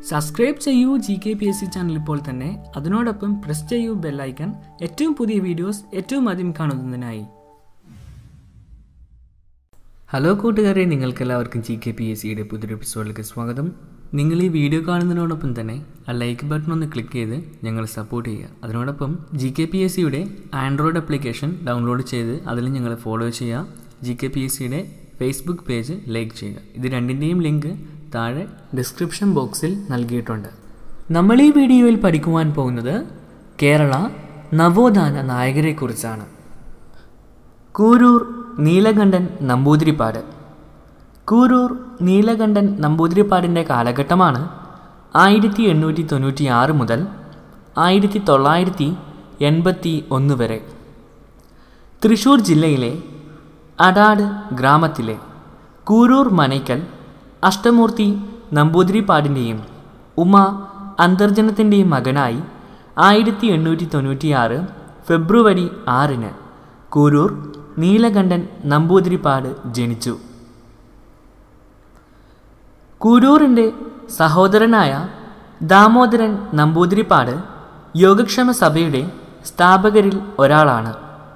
subscribe ചെയ്യൂ G K P S C channel ഇപ്പോൾ തന്നെ അതിനോടൊപ്പം പ്രസ് ചെയ്യൂ ബെല്ലൈക്കൺ ഏറ്റവും പുതിയ വീഡിയോസ് ഏറ്റവും ആദ്യം കാണുന്നതിനായി ഹലോ കൂട്ടുകാരെ നിങ്ങൾക്ക് എല്ലാവർക്കും ജി കെ പി എസ് സിയുടെ പുതിയൊരു എപ്പിസോഡിലേക്ക് സ്വാഗതം നിങ്ങൾ ഈ വീഡിയോ കാണുന്നതിനോടൊപ്പം തന്നെ ആ ലൈക്ക് ബട്ടൺ ഒന്ന് ക്ലിക്ക് ചെയ്ത് ഞങ്ങൾ സപ്പോർട്ട് ചെയ്യുക അതിനോടൊപ്പം ജി കെ പി എസ് സിയുടെ ആൻഡ്രോയിഡ് ആപ്ലിക്കേഷൻ ഡൗൺലോഡ് ചെയ്ത് അതിൽ ഞങ്ങൾ ഫോളോ ചെയ്യുക ജി കെ പി എസ് സിയുടെ ഫേസ്ബുക്ക് പേജ് ലൈക്ക് ചെയ്യുക ഇത് രണ്ടിൻ്റെയും ലിങ്ക് താഴെ ഡിസ്ക്രിപ്ഷൻ ബോക്സിൽ നൽകിയിട്ടുണ്ട് നമ്മൾ ഈ വീഡിയോയിൽ പഠിക്കുവാൻ പോകുന്നത് കേരള നവോത്ഥാന നായകരെക്കുറിച്ചാണ് കൂരൂർ നീലകണ്ഠൻ നമ്പൂതിരിപ്പാട് കൂരൂർ നീലകണ്ഠൻ നമ്പൂതിരിപ്പാടിൻ്റെ കാലഘട്ടമാണ് ആയിരത്തി എണ്ണൂറ്റി തൊണ്ണൂറ്റി ആറ് മുതൽ ആയിരത്തി തൊള്ളായിരത്തി എൺപത്തി ഒന്ന് വരെ തൃശൂർ ജില്ലയിലെ അടാട് ഗ്രാമത്തിലെ കൂരൂർ മനയ്ക്കൽ അഷ്ടമൂർത്തി നമ്പൂതിരിപ്പാടിൻ്റെയും ഉമ അന്തർജനത്തിൻ്റെയും മകനായി ആയിരത്തി എണ്ണൂറ്റി തൊണ്ണൂറ്റിയാറ് ഫെബ്രുവരി ആറിന് കൂരൂർ നീലകണ്ഠൻ നമ്പൂതിരിപ്പാട് ജനിച്ചു കൂരൂറിൻ്റെ സഹോദരനായ ദാമോദരൻ നമ്പൂതിരിപ്പാട് യോഗക്ഷേമ സഭയുടെ സ്ഥാപകരിൽ ഒരാളാണ്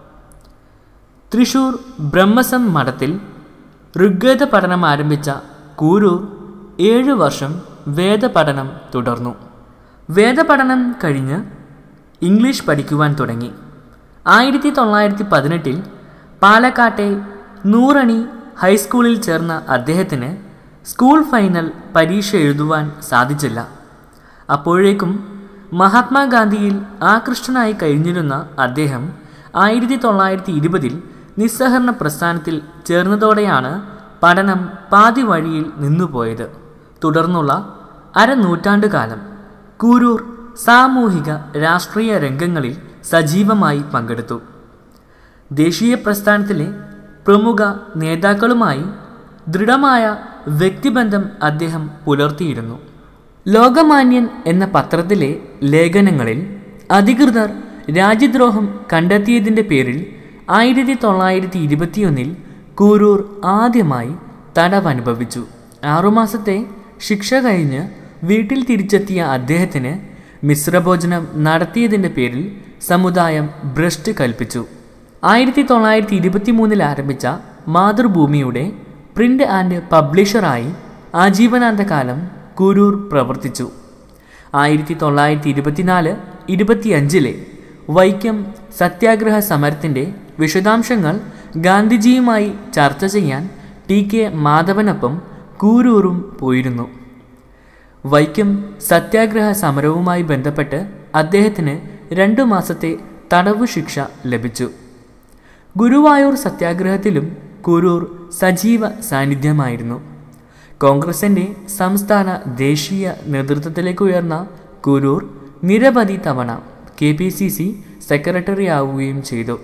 തൃശൂർ ബ്രഹ്മസം മഠത്തിൽ ഋഗ്വേദ പഠനം ആരംഭിച്ച കൂരൂർ ഏഴു വർഷം വേദപഠനം തുടർന്നു വേദപഠനം കഴിഞ്ഞ് ഇംഗ്ലീഷ് പഠിക്കുവാൻ തുടങ്ങി ആയിരത്തി തൊള്ളായിരത്തി പതിനെട്ടിൽ പാലക്കാട്ടെ നൂറണി ഹൈസ്കൂളിൽ ചേർന്ന അദ്ദേഹത്തിന് സ്കൂൾ ഫൈനൽ പരീക്ഷ എഴുതുവാൻ സാധിച്ചില്ല അപ്പോഴേക്കും മഹാത്മാഗാന്ധിയിൽ ആകൃഷ്ടനായി കഴിഞ്ഞിരുന്ന അദ്ദേഹം ആയിരത്തി തൊള്ളായിരത്തി ഇരുപതിൽ നിസ്സഹരണ പ്രസ്ഥാനത്തിൽ ചേർന്നതോടെയാണ് പഠനം പാതി വഴിയിൽ നിന്നുപോയത് തുടർന്നുള്ള അരനൂറ്റാണ്ട് കാലം കൂരൂർ സാമൂഹിക രാഷ്ട്രീയ രംഗങ്ങളിൽ സജീവമായി പങ്കെടുത്തു ദേശീയ പ്രസ്ഥാനത്തിലെ പ്രമുഖ നേതാക്കളുമായി ദൃഢമായ വ്യക്തിബന്ധം അദ്ദേഹം പുലർത്തിയിരുന്നു ലോകമാന്യൻ എന്ന പത്രത്തിലെ ലേഖനങ്ങളിൽ അധികൃതർ രാജ്യദ്രോഹം കണ്ടെത്തിയതിൻ്റെ പേരിൽ ആയിരത്തി തൊള്ളായിരത്തി ഇരുപത്തിയൊന്നിൽ കൂരൂർ ആദ്യമായി തടവനുഭവിച്ചു ആറുമാസത്തെ ശിക്ഷ കഴിഞ്ഞ് വീട്ടിൽ തിരിച്ചെത്തിയ അദ്ദേഹത്തിന് മിശ്രഭോജനം നടത്തിയതിൻ്റെ പേരിൽ സമുദായം ഭ്രഷ്ട് കൽപ്പിച്ചു ആയിരത്തി തൊള്ളായിരത്തി ഇരുപത്തി മൂന്നിൽ ആരംഭിച്ച മാതൃഭൂമിയുടെ പ്രിൻ്റ് ആൻഡ് പബ്ലിഷറായി ആജീവനാന്തകാലം കുരൂർ പ്രവർത്തിച്ചു ആയിരത്തി തൊള്ളായിരത്തി ഇരുപത്തിനാല് ഇരുപത്തിയഞ്ചിലെ വൈക്കം സത്യാഗ്രഹ സമരത്തിൻ്റെ വിശദാംശങ്ങൾ ഗാന്ധിജിയുമായി ചർച്ച ചെയ്യാൻ ടി കെ മാധവനൊപ്പം കൂരൂറും പോയിരുന്നു വൈക്കം സത്യാഗ്രഹ സമരവുമായി ബന്ധപ്പെട്ട് അദ്ദേഹത്തിന് രണ്ടു മാസത്തെ തടവു ശിക്ഷ ലഭിച്ചു ഗുരുവായൂർ സത്യാഗ്രഹത്തിലും കുരൂർ സജീവ സാന്നിധ്യമായിരുന്നു കോൺഗ്രസിൻ്റെ സംസ്ഥാന ദേശീയ നേതൃത്വത്തിലേക്ക് ഉയർന്ന കുരൂർ നിരവധി തവണ K P C C secretary ആവുകയും ചെയ്തു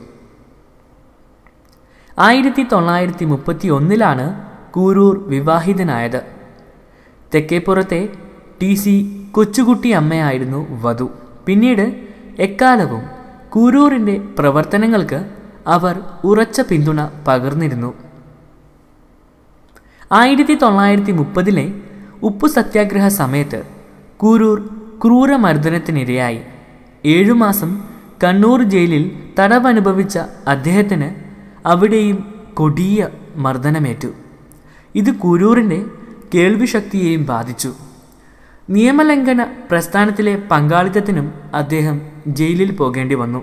ആയിരത്തി തൊള്ളായിരത്തി മുപ്പത്തി ഒന്നിലാണ് കൂരൂർ വിവാഹിതനായത് തെക്കേപ്പുറത്തെ ടി സി കൊച്ചുകുട്ടി അമ്മയായിരുന്നു വധു പിന്നീട് എക്കാലവും കൂരൂരിൻ്റെ പ്രവർത്തനങ്ങൾക്ക് അവർ ഉറച്ച പിന്തുണ പകർന്നിരുന്നു ആയിരത്തി തൊള്ളായിരത്തി മുപ്പതിലെ ഉപ്പു സത്യാഗ്രഹ സമയത്ത് കൂരൂർ ക്രൂരമർദ്ദനത്തിനിരയായി ഏഴുമാസം കണ്ണൂർ ജയിലിൽ തടവനുഭവിച്ച അദ്ദേഹത്തിന് അവിടെയും കൊടിയ മർദ്ദനമേറ്റു ഇത് കുരൂറിൻ്റെ കേൾവിശക്തിയെയും ബാധിച്ചു നിയമലംഘന പ്രസ്ഥാനത്തിലെ പങ്കാളിത്തത്തിനും അദ്ദേഹം ജയിലിൽ പോകേണ്ടി വന്നു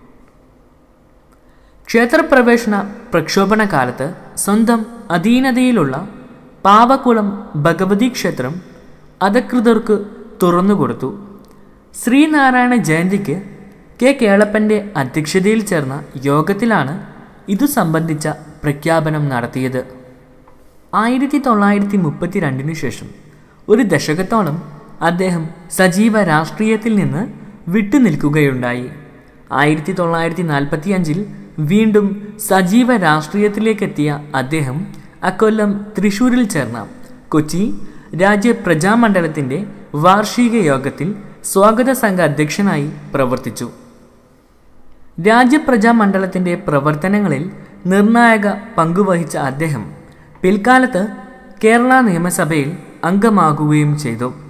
ക്ഷേത്രപ്രവേശന പ്രക്ഷോഭണ കാലത്ത് സ്വന്തം അധീനതയിലുള്ള പാവക്കുളം ഭഗവതി ക്ഷേത്രം അധകൃതർക്ക് തുറന്നുകൊടുത്തു ശ്രീനാരായണ ജയന്തിക്ക് കെ കേളപ്പൻ്റെ അധ്യക്ഷതയിൽ ചേർന്ന യോഗത്തിലാണ് ഇതു സംബന്ധിച്ച പ്രഖ്യാപനം നടത്തിയത് ആയിരത്തി തൊള്ളായിരത്തി മുപ്പത്തി രണ്ടിനു ശേഷം ഒരു ദശകത്തോളം അദ്ദേഹം സജീവ രാഷ്ട്രീയത്തിൽ നിന്ന് വിട്ടുനിൽക്കുകയുണ്ടായി ആയിരത്തി തൊള്ളായിരത്തി നാൽപ്പത്തി അഞ്ചിൽ വീണ്ടും സജീവ രാഷ്ട്രീയത്തിലേക്കെത്തിയ അദ്ദേഹം അക്കൊല്ലം തൃശൂരിൽ ചേർന്ന കൊച്ചി രാജ്യ പ്രജാമണ്ഡലത്തിൻ്റെ വാർഷിക യോഗത്തിൽ സ്വാഗത സംഘ അധ്യക്ഷനായി പ്രവർത്തിച്ചു രാജ്യപ്രജാമണ്ഡലത്തിൻ്റെ പ്രവർത്തനങ്ങളിൽ നിർണായക പങ്കുവഹിച്ച അദ്ദേഹം പിൽക്കാലത്ത് കേരള നിയമസഭയിൽ അംഗമാകുകയും ചെയ്തു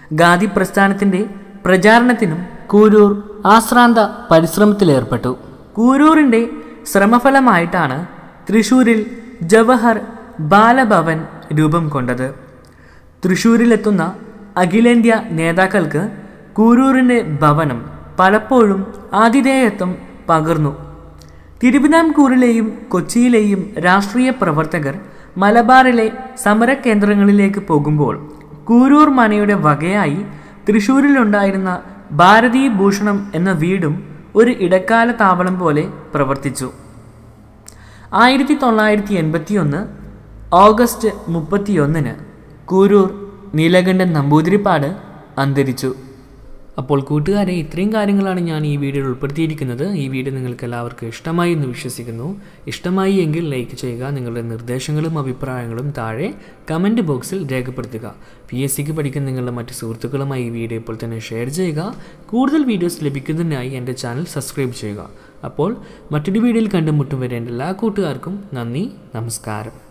ഗാന്ധി പ്രസ്ഥാനത്തിൻ്റെ പ്രചാരണത്തിനും കൂരൂർ ആശ്രാന്ത പരിശ്രമത്തിലേർപ്പെട്ടു കൂരൂറിൻ്റെ ശ്രമഫലമായിട്ടാണ് തൃശൂരിൽ ജവഹർ ബാലഭവൻ രൂപം കൊണ്ടത് തൃശൂരിലെത്തുന്ന അഖിലേന്ത്യാ നേതാക്കൾക്ക് കൂരൂരിൻ്റെ ഭവനം പലപ്പോഴും ആതിഥേയത്വം പകർന്നു തിരുവിതാംകൂറിലെയും കൊച്ചിയിലെയും രാഷ്ട്രീയ പ്രവർത്തകർ മലബാറിലെ സമരകേന്ദ്രങ്ങളിലേക്ക് പോകുമ്പോൾ കൂരൂർ മനയുടെ വകയായി തൃശൂരിലുണ്ടായിരുന്ന ഭാരതീ ഭൂഷണം എന്ന വീടും ഒരു ഇടക്കാല താവളം പോലെ പ്രവർത്തിച്ചു ആയിരത്തി തൊള്ളായിരത്തി എൺപത്തി ഒന്ന് ഓഗസ്റ്റ് മുപ്പത്തിയൊന്നിന് കൂരൂർ നീലകണ്ഠൻ നമ്പൂതിരിപ്പാട് അന്തരിച്ചു അപ്പോൾ കൂട്ടുകാരെ ഇത്രയും കാര്യങ്ങളാണ് ഞാൻ ഈ വീഡിയോയിൽ ഉൾപ്പെടുത്തിയിരിക്കുന്നത് ഈ വീഡിയോ നിങ്ങൾക്ക് എല്ലാവർക്കും ഇഷ്ടമായി എന്ന് വിശ്വസിക്കുന്നു ഇഷ്ടമായി എങ്കിൽ ലൈക്ക് ചെയ്യുക നിങ്ങളുടെ നിർദ്ദേശങ്ങളും അഭിപ്രായങ്ങളും താഴെ കമൻറ്റ് ബോക്സിൽ രേഖപ്പെടുത്തുക പി എസ് സിക്ക് പഠിക്കുന്ന നിങ്ങളുടെ മറ്റ് സുഹൃത്തുക്കളുമായി ഈ വീഡിയോ ഇപ്പോൾ തന്നെ ഷെയർ ചെയ്യുക കൂടുതൽ വീഡിയോസ് ലഭിക്കുന്നതിനായി എൻ്റെ ചാനൽ സബ്സ്ക്രൈബ് ചെയ്യുക അപ്പോൾ മറ്റൊരു വീഡിയോയിൽ കണ്ടുമുട്ടും വരെ എൻ്റെ എല്ലാ കൂട്ടുകാർക്കും നന്ദി നമസ്കാരം